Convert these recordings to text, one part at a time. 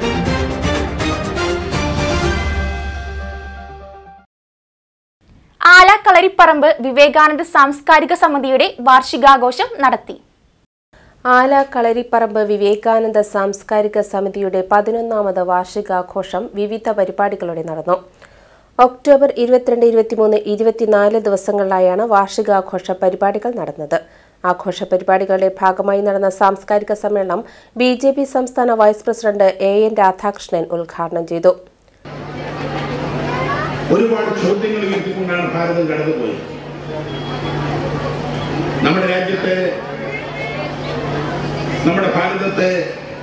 ആല കളരിപ്പറമ്പ് വിവേകാനന്ദ സാംസ്കാരിക സമിതിയുടെ വാർഷികാഘോഷം നടത്തി ആല കളരിപ്പറമ്പ് വിവേകാനന്ദ സാംസ്കാരിക സമിതിയുടെ പതിനൊന്നാമത് വാർഷികാഘോഷം വിവിധ പരിപാടികളോടെ നടന്നു ഒക്ടോബർ ഇരുപത്തിരണ്ട് ഇരുപത്തിമൂന്ന് ഇരുപത്തിനാല് ദിവസങ്ങളിലായാണ് വാർഷികാഘോഷ പരിപാടികൾ നടന്നത് ആഘോഷ പരിപാടികളുടെ ഭാഗമായി നടന്ന സാംസ്കാരിക സമ്മേളനം ബി ജെ പി സംസ്ഥാന vice president A N Radhakrishnan ഉദ്ഘാടനം ചെയ്തു ഒരുപാട് ചോദ്യങ്ങൾ ഉയർത്തിക്കൊണ്ടാണ് ഭാരതം കടന്നുപോയത് നമ്മുടെ രാജ്യത്തെ നമ്മുടെ ഭാരതത്തെ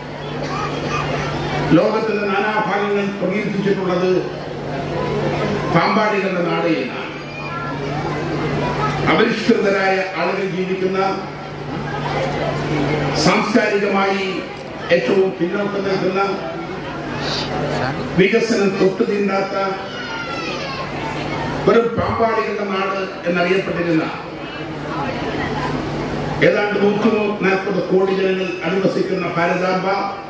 ലോകത്തിന്റെ നാനാഭാഗങ്ങൾ പ്രകീർത്തിച്ചിട്ടുള്ളത് പാമ്പാടികളുടെ നാട് എന്നാണ് അപരിഷ്കൃതരായ ആളുകൾ ജീവിക്കുന്ന സാംസ്കാരികമായി ഏറ്റവും പിന്നോക്കം നിൽക്കുന്ന വികസനം തൊട്ടു തീണ്ടാത്ത വെറും പാമ്പാടികളുടെ നാട് എന്നറിയപ്പെട്ടിരുന്ന ഏതാണ്ട് നൂറ്റി നാൽപ്പത് കോടി ജനങ്ങൾ അധിവസിക്കുന്ന ഭാരതാംബ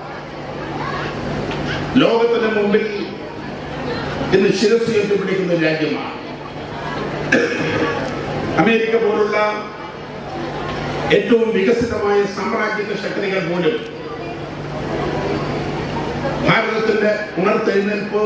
ലോകത്തിന് മുമ്പിൽ ഇന്ന് ശിരസ് ഉയർത്തിപ്പിടിക്കുന്ന ഒരു രാജ്യമാണ് അമേരിക്ക പോലുള്ള ഏറ്റവും വികസിതമായ സാമ്രാജ്യത്വ ശക്തികൾ പോലും ഭാരതത്തിന്റെ ഉണർത്തെഴുന്നേൽപ്പ്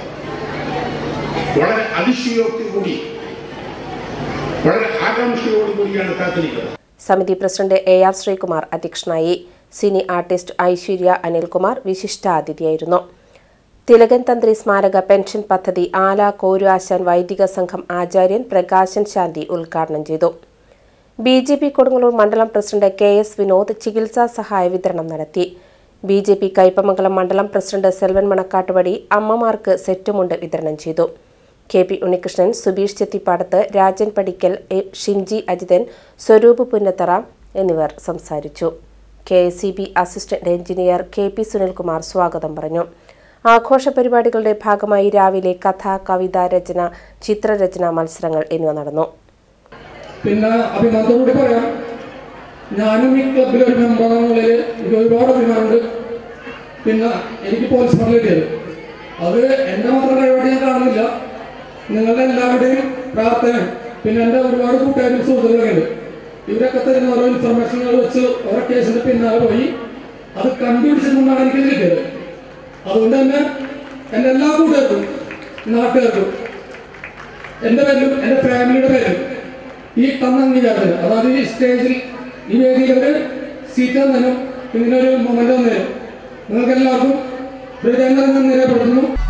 വളരെ അതിശയോക്തി കൂടി വളരെ ആകാംക്ഷയോടുകൂടിയാണ് കാത്തിരിക്കുന്നത് സമിതി പ്രസിഡന്റ് എ ആർ ശ്രീകുമാർ അധ്യക്ഷനായി സിനി ആർട്ടിസ്റ്റ് ഐശ്വര്യ അനിൽകുമാർ വിശിഷ്ടാതിഥിയായിരുന്നു തിലകൻ തന്ത്രി സ്മാരക പെൻഷൻ പദ്ധതി ആല കോരുആശാൻ വൈദിക സംഘം ആചാര്യൻ പ്രകാശൻ ശാന്തി ഉദ്ഘാടനം ചെയ്തു ബി ജെ പി കൊടുങ്ങല്ലൂർ മണ്ഡലം പ്രസിഡന്റ് കെ എസ് വിനോദ് ചികിത്സാ സഹായ വിതരണം നടത്തി ബി ജെ പി കയ്പമംഗലം മണ്ഡലം പ്രസിഡന്റ് സെൽവൻ മണക്കാട്ടുവടി അമ്മമാർക്ക് സെറ്റുമുണ്ട് വിതരണം ചെയ്തു K P Unnikrishnan Subeesh Chethippadath Rajan Padikkal A. Shinji Ajithan Swaroop Punnathara എന്നിവർ സംസാരിച്ചു K S C B assistant engineer K P Sunilkumar സ്വാഗതം പറഞ്ഞു ആഘോഷ പരിപാടികളുടെ ഭാഗമായി രാവിലെ കഥ കവിത രചന ചിത്രരചന മത്സരങ്ങൾ എന്നിവ നടന്നു പിന്നെ അഭിമാനത്തോടുകൂടി പറയാം ഞാനും ഈ ക്ലബിൽ ഒരു മെമ്പറാണെന്നുള്ളതിൽ എനിക്ക് ഒരുപാട് അഭിമാനമുണ്ട് പിന്നെ എനിക്ക് പോലീസ് മെഡൽ കിട്ടിയത് അത് എൻ്റെ മാത്രം കഴിവായിട്ട് ഞാൻ കാണുന്നില്ല നിങ്ങളുടെ എല്ലാവരുടെയും പ്രാർത്ഥന പിന്നെ എൻ്റെ ഒരുപാട് കൂട്ടുകാരും സുഹൃത്തുക്കളൊക്കെ ഉണ്ട് ഇവരൊക്കെ തരുന്ന ഓരോ ഇൻഫർമേഷനുകൾ വെച്ച് ഓരോ കേസിന്റെ പിന്നാലെ പോയി അത് കണ്ടുപിടിച്ചതുകൊണ്ടാണ് എനിക്ക് ഇത് കിട്ടിയത് അതുകൊണ്ട് തന്നെ എൻ്റെ എല്ലാ കൂട്ടുകാർക്കും നാട്ടുകാർക്കും എൻ്റെ പേരിലും എൻ്റെ ഫാമിലിയുടെ പേരിലും ഈ തന്ന അംഗീകാരത്തിന് അതായത് ഈ സ്റ്റേജിൽ ഈ വേദിയിൽ ഒരു സീറ്റ് തന്നതിനും ഇങ്ങനെ ഒരു മൊമെന്റ് തന്നതിനും നിങ്ങൾക്ക് എല്ലാവർക്കും ഹൃദയം നിറഞ്ഞ നിരപ്പെടുത്തുന്നു